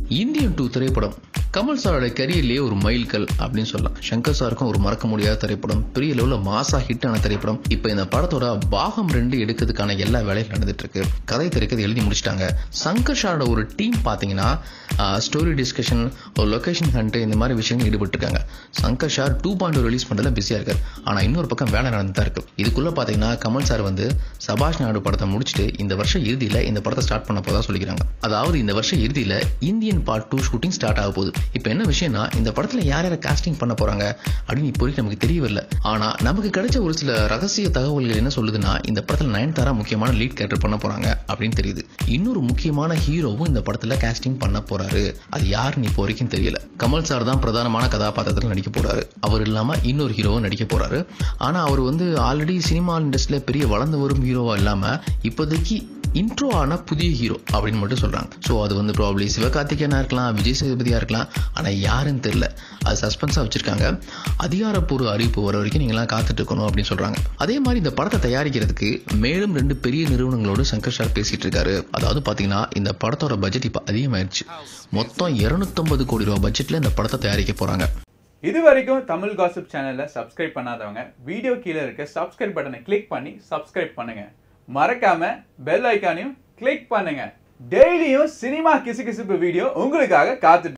Indian two திரைப்படம் கமல் சாரோட கரியர்லேயே ஒரு மைல்கல் அப்படின்னு சொல்லலாம் சங்கர் சாருக்கும் ஒரு மறக்க முடியாத திரைப்படம் பெரிய லெவலில் மாசா ஹிட் ஆன திரைப்படம் இப்போ இந்த படத்தோட பாகம் ரெண்டு எடுக்கிறதுக்கான எல்லா வேலையும் நடந்துட்டு இருக்கு கதை திரைக்கிறது எழுதி முடிச்சிட்டாங்க சங்கர் சாரோட ஒரு டீம் பார்த்தீங்கன்னா ஸ்டோரி டிஸ்கஷன் ஒரு லொகேஷன் ஹண்ட் இந்த மாதிரி விஷயங்கள் ஈடுபட்டிருக்காங்க சங்கர் ஷார் டூ பாயிண்ட் ரிலீஸ் பண்ணுறதுல பிஸியாக இருக்காரு ஆனால் இன்னொரு பக்கம் வேலை நடந்து தான் இருக்கு இதுக்குள்ள பார்த்தீங்கன்னா கமல் சார் வந்து சபாஷ் நாயுடு படத்தை முடிச்சுட்டு இந்த வருஷம் இறுதியில் இந்த படத்தை ஸ்டார்ட் பண்ண போதா சொல்லிக்கிறாங்க அதாவது இந்த வருஷம் இறுதியில் Indian part two shooting start ஆக போகுது இப்போ என்ன விஷயம்னா இந்த படத்தில் யார் யாரை காஸ்டிங் பண்ண போறாங்க அப்படின்னு இப்போதைக்கு நமக்கு தெரியவில்லை ஆனால் நமக்கு கிடைச்ச ஒரு சில ரகசிய தகவல்கள் என்ன சொல்லுதுன்னா இந்த படத்தில் நயன்தாரா முக்கியமான லீட் கேரக்டர் பண்ண போறாங்க அப்படின்னு தெரியுது இன்னொரு முக்கியமான ஹீரோவும் இந்த படத்தில் காஸ்டிங் பண்ண போறாரு அது யாருன்னு இப்போ வரைக்கும் தெரியல கமல் சார் தான் பிரதானமான கதாபாத்திரத்தில் நடிக்க போறாரு அவர் இல்லாம இன்னொரு ஹீரோவும் நடிக்க போறாரு ஆனா அவர் வந்து ஆல்ரெடி சினிமா இண்டஸ்ட்ரியில பெரிய வளர்ந்து வரும் ஹீரோவா இல்லாம இப்போதைக்கு இன்ட்ரோ ஆன புதிய ஹீரோ அப்படின்னு மட்டும் சொல்றாங்க ஸோ அது வந்து ப்ராப்ளி சிவகார்த்திகேயனா இருக்கலாம் விஜய் சேதுபதியா இருக்கலாம் ஆனா யாருன்னு தெரியல அது சஸ்பென்ஸா வச்சிருக்காங்க அதிகாரப்பூர்வ அறிவிப்பு வர வரைக்கும் நீங்களாம் காத்துட்டு இருக்கணும் அப்படின்னு சொல்றாங்க அதே மாதிரி இந்த படத்தை தயாரிக்கிறதுக்கு மேலும் ரெண்டு பெரிய நிறுவனங்களோடு சங்கர் சார் பேசிட்டு இருக்காரு அதாவது பாத்தீங்கன்னா இந்த படத்தோட பட்ஜெட் இப்போ அதிகமாயிருச்சு மொத்தம் 250 கோடி ரூபாய் பட்ஜெட்ல இந்த படத்தை தயாரிக்க போறாங்க இது வரைக்கும் தமிழ் காசிப் சேனலை சப்ஸ்கிரைப் பண்ணாதவங்க வீடியோ கீழே இருக்க சப்ஸ்கிரைப் பட்டனை கிளிக் பண்ணி சப்ஸ்கிரைப் பண்ணுங்க மறக்காம பெல் ஐக்கானையும் கிளிக் பண்ணுங்க டெய்லியும் சினிமா கிசுகிசுப்பு வீடியோ உங்களுக்காக காத்துட்டு